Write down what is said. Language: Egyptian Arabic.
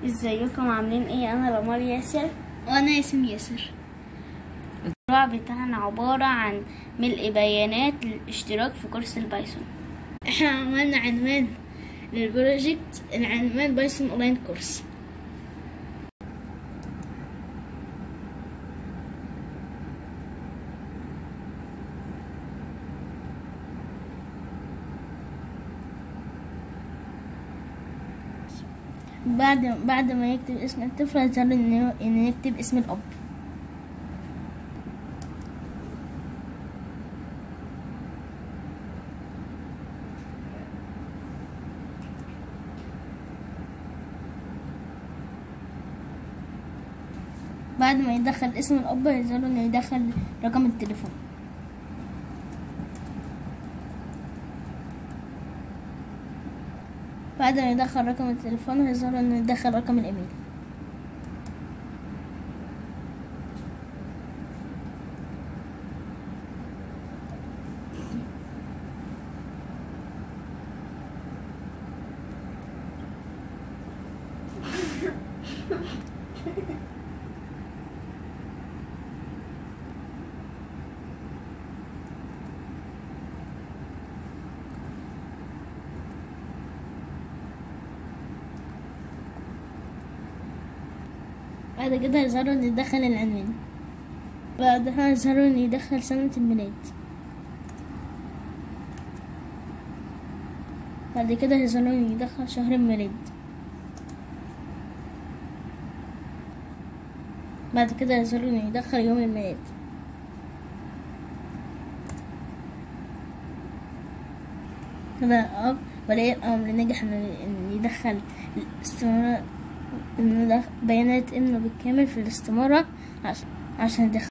ازيكم عاملين ايه انا رمال ياسر وانا اسمي ياسر المشروع بتاعنا عبارة عن ملء بيانات للاشتراك في كورس البايثون احنا عملنا عنوان للبروجكت العنوان بايثون اونلاين كورس بعد بعد ما يكتب اسم الطفل يظهر انه ان يكتب اسم الاب بعد ما يدخل اسم الاب يظهر انه يدخل رقم التليفون بعد ما يدخل رقم التليفون هيظهر انه يدخل رقم الايميل بعد كده يظهر انه يدخل العنوان بعدها يظهر انه يدخل سنة الميلاد بعد كده يظهر انه يدخل شهر الميلاد بعد كده يظهر انه يدخل يوم الميلاد كده اب ولي الامر نجح انه يدخل الاستمارة إنه ده بيانات ابنه بالكامل في الاستمارة عشان عشان يدخل